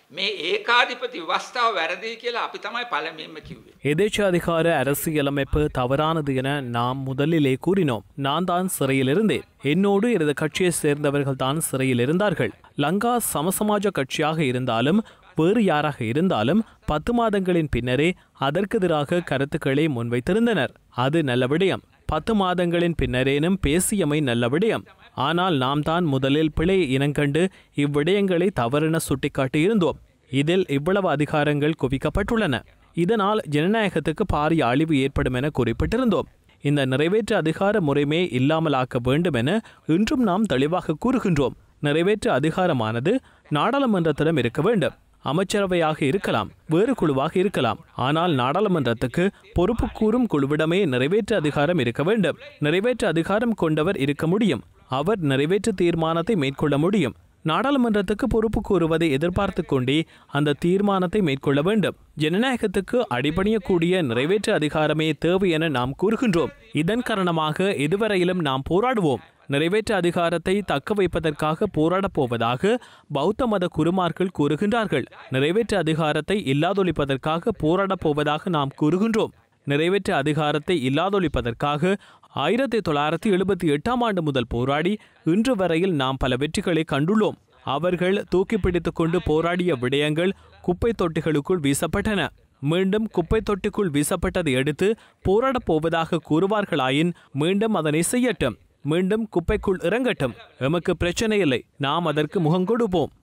මේ ඒකාධිපති ව්‍යවස්ථාව වැරදියි කියලා අපි තමයි පළමුවෙන්ම කිව්වේ. எதேச்சாதிகார அரசியலமைப்பு தவறானது என நாம் முதலிலே கூறினோம் நான் தான் சிறையில் இருந்தேன் என்னோடு எனது கட்சியை சேர்ந்தவர்கள் தான் சிறையில் இருந்தார்கள் லங்கா சமசமாஜ கட்சியாக இருந்தாலும் வேறு யாராக இருந்தாலும் பத்து மாதங்களின் பின்னரே அதற்கெதிராக கருத்துக்களை முன்வைத்திருந்தனர் அது நல்ல விடயம் பத்து மாதங்களின் பின்னரேனும் பேசியமை நல்ல விடயம் ஆனால் நாம் தான் முதலில் பிழை இனங்கண்டு இவ்விடயங்களை தவறென சுட்டிக்காட்டியிருந்தோம் இதில் இவ்வளவு அதிகாரங்கள் குவிக்கப்பட்டுள்ளன இதனால் ஜனநாயகத்துக்கு பாரிய அழிவு ஏற்படும் என குறிப்பிட்டிருந்தோம் இந்த நிறைவேற்று அதிகார முறைமே இல்லாமலாக்க வேண்டும் என இன்றும் நாம் தெளிவாக கூறுகின்றோம் நிறைவேற்று அதிகாரமானது நாடாளுமன்றத்திடம் இருக்க வேண்டும் அமைச்சரவையாக இருக்கலாம் வேறு குழுவாக இருக்கலாம் ஆனால் நாடாளுமன்றத்துக்கு பொறுப்பு கூறும் குழுவிடமே நிறைவேற்று அதிகாரம் இருக்க வேண்டும் நிறைவேற்று அதிகாரம் கொண்டவர் இருக்க முடியும் அவர் நிறைவேற்று தீர்மானத்தை மேற்கொள்ள முடியும் நாடாளுமன்றத்துக்கு பொறுப்பு கூறுவதை எதிர்பார்த்து கொண்டே அந்த தீர்மானத்தை மேற்கொள்ள வேண்டும் ஜனநாயகத்துக்கு அடிபணியக்கூடிய நிறைவேற்று அதிகாரமே தேவை என நாம் கூறுகின்றோம் இதன் காரணமாக இதுவரையிலும் நாம் போராடுவோம் நிறைவேற்று அதிகாரத்தை தக்க வைப்பதற்காக போராடப் போவதாக பௌத்த மத குருமார்கள் கூறுகின்றார்கள் நிறைவேற்று அதிகாரத்தை இல்லாதொழிப்பதற்காக போராடப் போவதாக நாம் கூறுகின்றோம் நிறைவேற்று அதிகாரத்தை இல்லாதொழிப்பதற்காக ஆயிரத்தி தொள்ளாயிரத்தி எழுபத்தி எட்டாம் ஆண்டு முதல் போராடி இன்று வரையில் நாம் பல வெற்றிகளை கண்டுள்ளோம் அவர்கள் தூக்கி பிடித்துக் கொண்டு போராடிய விடயங்கள் குப்பை தொட்டிகளுக்குள் வீசப்பட்டன மீண்டும் குப்பை தொட்டிக்குள் வீசப்பட்டதை அடுத்து போராடப் போவதாக கூறுவார்களாயின் மீண்டும் அதனை செய்யட்டும் மீண்டும் குப்பைக்குள் இறங்கட்டும் எமக்கு பிரச்சனை இல்லை நாம் அதற்கு முகம் கொடுப்போம்